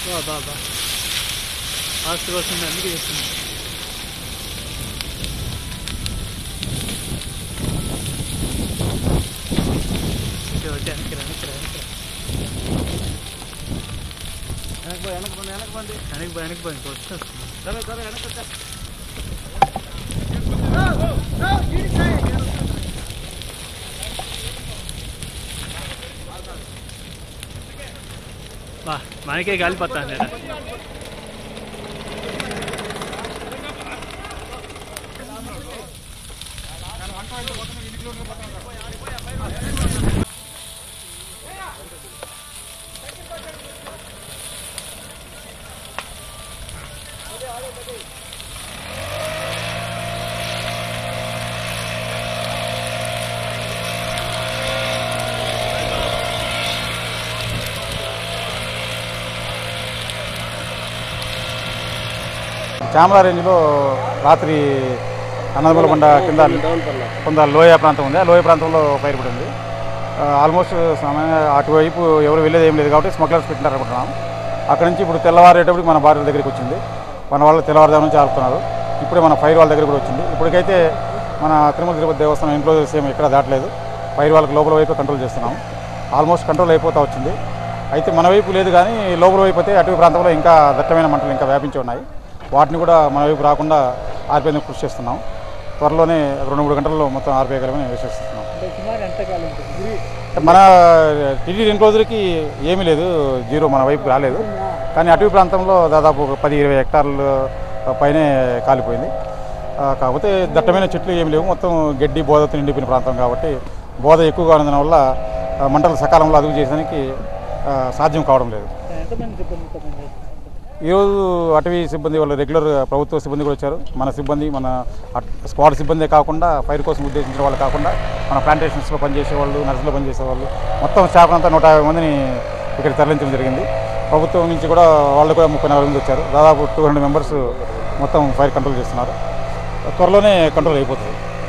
బా బా బా ఫాస్ట్గా వస్తుంది అందుకే చెప్తుంది ఓకే ఓకే వెనక్కి రా, వెనక్కి రా, వెనక్కి రా. వెనక్కి పోయి వెనక్కి పోండి వెనక్కి పోండి వెనక్కి పోయి వెనక్కి పోయి ఇంకా వస్తుంది సరే సరే వెనక్కి వచ్చా బా మనకే గాలిపోతాను నేను చామల రేంజ్లో రాత్రి అన్నదమ్ముల బండ కింద కొంత లోయ ప్రాంతం ఉంది ఆ లోయ ప్రాంతంలో ఫైర్ పడింది ఆ, ఆల్మోస్ట్ సమయం అటువైపు ఎవరు వెళ్ళేది ఏం లేదు కాబట్టి స్మగ్లర్స్ పెట్టినారు అనుకుంటున్నాం అక్కడి నుంచి ఇప్పుడు తెల్లవారేటప్పుడు మన భార్య దగ్గరికి వచ్చింది మన వాళ్ళు తెల్లవారుజాము నుంచి ఆడుతున్నారు ఇప్పుడే మన ఫైర్ వాళ్ళ దగ్గర కూడా వచ్చింది ఇప్పటికైతే మన తిరుమల తిరుపతి దేవస్థానం ఇంట్లో సేమ్ ఎక్కడ దాటలేదు ఫైర్ వాళ్ళకి లోపల వైపు కంట్రోల్ చేస్తున్నాం ఆల్మోస్ట్ కంట్రోల్ అయిపోతూ వచ్చింది అయితే మన వైపు లేదు కానీ లోపల వైపు అయితే అటవీ ప్రాంతంలో ఇంకా దట్టమైన మంటలు ఇంకా వ్యాపించి ఉన్నాయి వాటిని కూడా మన వైపు రాకుండా ఆర్పేందుకు కృషి చేస్తున్నాం త్వరలోనే రెండు మూడు గంటల్లో మొత్తం ఆర్పేయగలమని విశ్వసిస్తున్నాం అంటే సుమారు ఎంతకాలం ఉంటుంది మన ఢిల్లీ రెండు రోజులకి ఏమీ లేదు జీరో మన వైపు రాలేదు కానీ అటవీ ప్రాంతంలో దాదాపు ఒక పది ఇరవై హెక్టార్లు పైనే కాలిపోయింది ఆ, కాకపోతే దట్టమైన చెట్లు ఏమి లేవు మొత్తం గడ్డి బోధతో నిండిపోయిన ప్రాంతం కాబట్టి బోధ ఎక్కువగా ఉండడం వల్ల ఆ, మంటలు సకాలంలో అదుపు చేయడానికి ఆ, సాధ్యం కావడం లేదు ఎంతమంది సిబ్బందితో పనిచేస్తున్నారు ఈరోజు అటవీ సిబ్బంది వాళ్ళు రెగ్యులర్ ప్రభుత్వ సిబ్బంది కూడా వచ్చారు మన సిబ్బంది మన అట్- స్క్వాడ్ సిబ్బందే కాకుండా ఫైర్ కోసం ఉద్దేశించిన వాళ్ళు కాకుండా మన ప్లాంటేషన్స్లో పనిచేసే వాళ్ళు నర్సులో పనిచేసే వాళ్ళు మొత్తం స్టాఫ్ అంతా నూట యాభై మందిని ఇక్కడ తరలించడం జరిగింది ప్రభుత్వం నుంచి కూడా వాళ్ళు కూడా ముప్పై నలభై మంది వచ్చారు దాదాపు టూ హండ్రెడ్ మెంబర్స్ మొత్తం ఫైర్ కంట్రోల్ చేస్తున్నారు త్వరలోనే కంట్రోల్ అయిపోతుంది